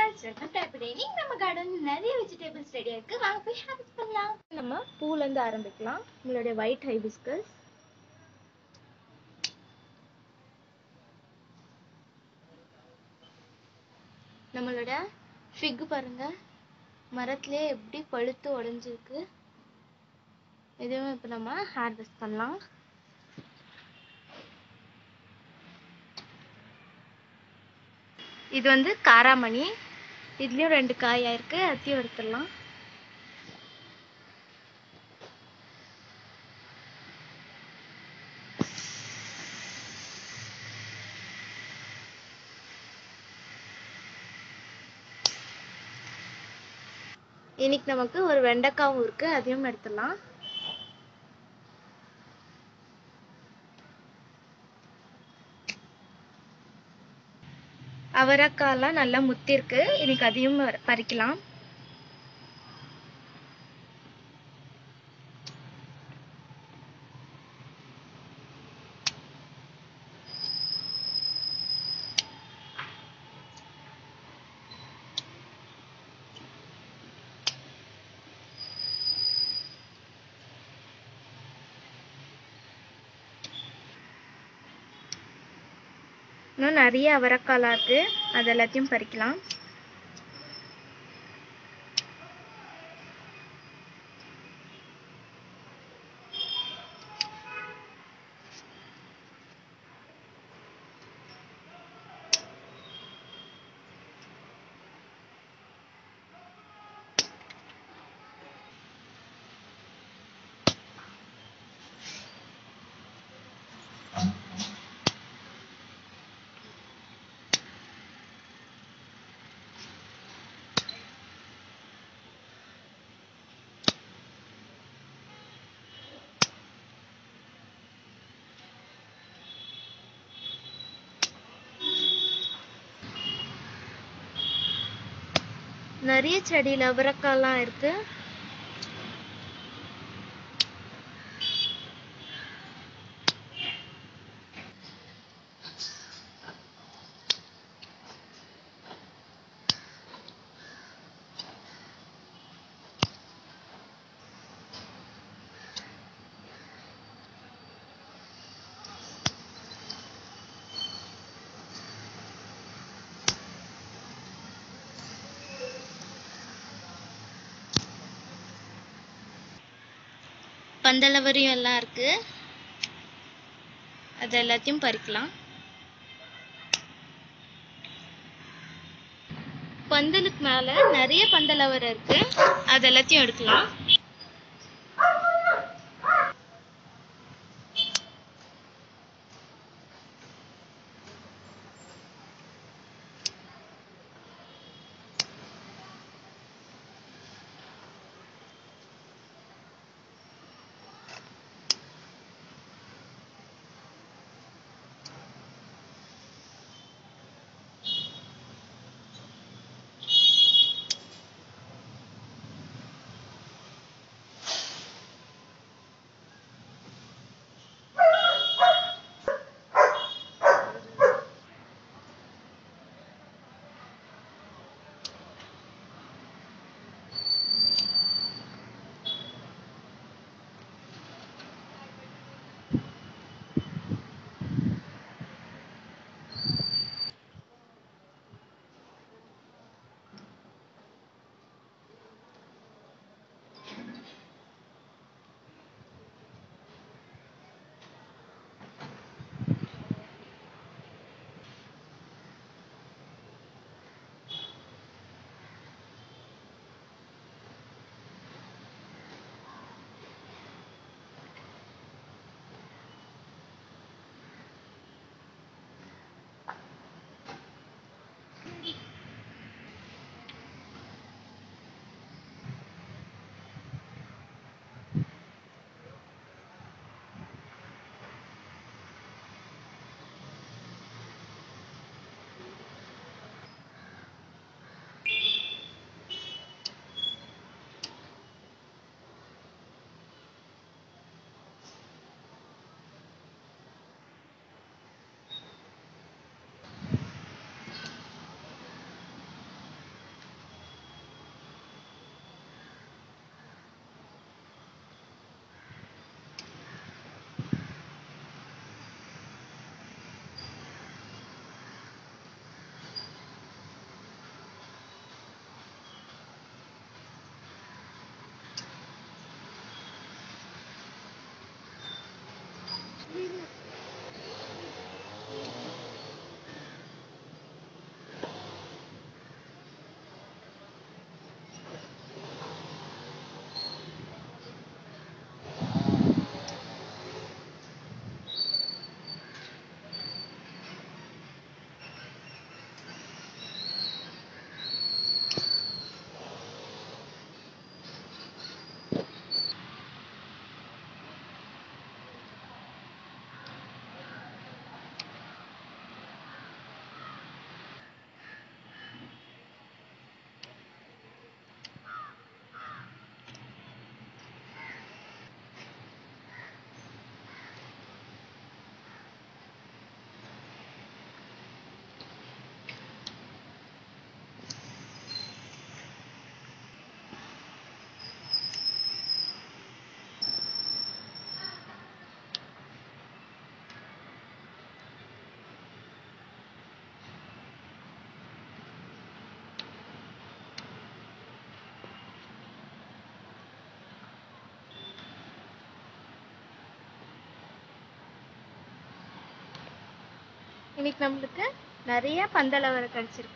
viewers welcome to today இன்னைக்கு நம்ம garden நிறைய வெஜிடபிள்ஸ் ரெடியா இருக்கு வாங்க போய் ஹார்வெஸ்ட் பண்ணலாம் நம்ம பூலேருந்து ஆரம்பிக்கலாம் உங்களுடைய ஒயிட் ஹைபிஸ்கஸ் நம்மளோட ஃபிக் பாருங்க மரத்திலே எப்படி பழுத்து உடைஞ்சிருக்கு இதுவும் இப்போ நம்ம ஹார்வெஸ்ட் பண்ணலாம் இது வந்து காராமணி இதுலேயும் ரெண்டு காய் ஆயிருக்கு அதையும் எடுத்துடலாம் இன்னைக்கு நமக்கு ஒரு வெண்டைக்காவும் இருக்கு அதையும் எடுத்துடலாம் அவரைக்காய்லாம் நல்லா முத்திருக்கு இன்னைக்கு அதையும் பறிக்கலாம் இன்னும் நிறைய அவரைக்காலாம் இருக்கு அது எல்லாத்தையும் பறிக்கலாம் நிறைய செடியில் அவரைக்காய்லாம் இருக்கு பந்தளவரியும் எல்லாம் இருக்கு அது எல்லாத்தையும் பறிக்கலாம் பந்தலுக்கு மேல நிறைய பந்தலவரை இருக்கு அது எல்லாத்தையும் எடுக்கலாம் இன்னைக்கு நம்மளுக்கு நிறைய பந்தலவரை கிடைச்சிருக்கு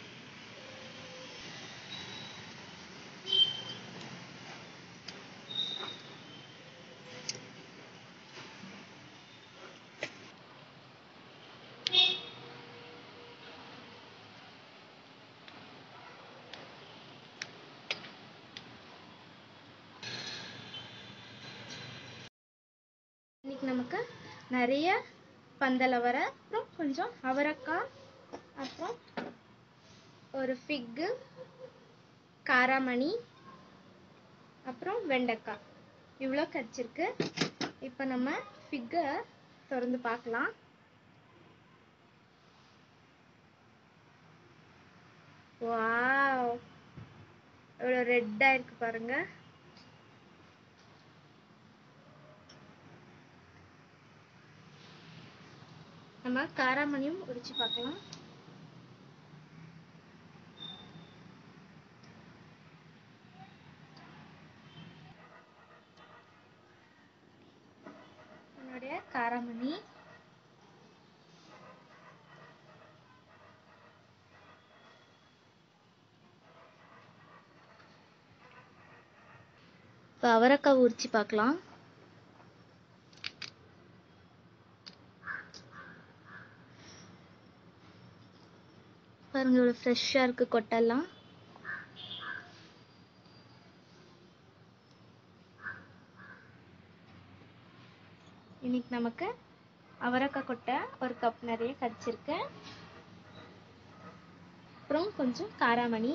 இன்னைக்கு நமக்கு நிறைய பந்தலவரை அப்புறம் கொஞ்சம் அவரைக்காய் அப்புறம் ஒரு ஃபிக்கு காராமணி அப்புறம் வெண்டைக்காய் இவ்வளோ கிடச்சிருக்கு இப்போ நம்ம ஃபிக்கை திறந்து பார்க்கலாம் வாவ் எவ்வளோ ரெட்டாக இருக்கு பாருங்க நம்ம காராமணியும் உரிச்சு பார்க்கலாம் என்னுடைய காராமணி இப்போ அவரைக்காய் உரிச்சு பார்க்கலாம் பாருங்க இவ்வளோ ஃப்ரெஷ்ஷாக இருக்கு கொட்டெல்லாம் இன்னைக்கு நமக்கு அவரைக்காய் கொட்டை ஒரு கப் நிறைய கிடச்சிருக்கு அப்புறம் கொஞ்சம் காராமணி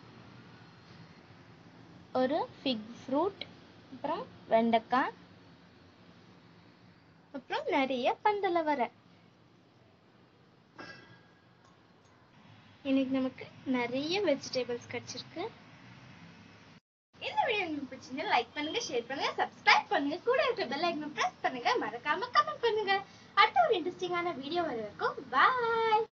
ஒரு ஃபிக் ஃப்ரூட் அப்புறம் வெண்டைக்காய் அப்புறம் நிறைய பந்தலவரை இன்னைக்கு நமக்கு நிறைய வெஜிடபிள்ஸ் கிடைச்சிருக்கு இந்த வீடியோ உங்களுக்கு பிடிச்சிருந்தா லைக் பண்ணுங்க ஷேர் பண்ணுங்க சப்ஸ்கிரைப் பண்ணுங்க கூட இருக்க பெல் ஐக்கனை பிரஸ் பண்ணுங்க மறக்காம கமெண்ட் பண்ணுங்க அடுத்த ஒரு இன்ட்ரெஸ்டிங்கான வீடியோ வர வரைக்கும் பாய்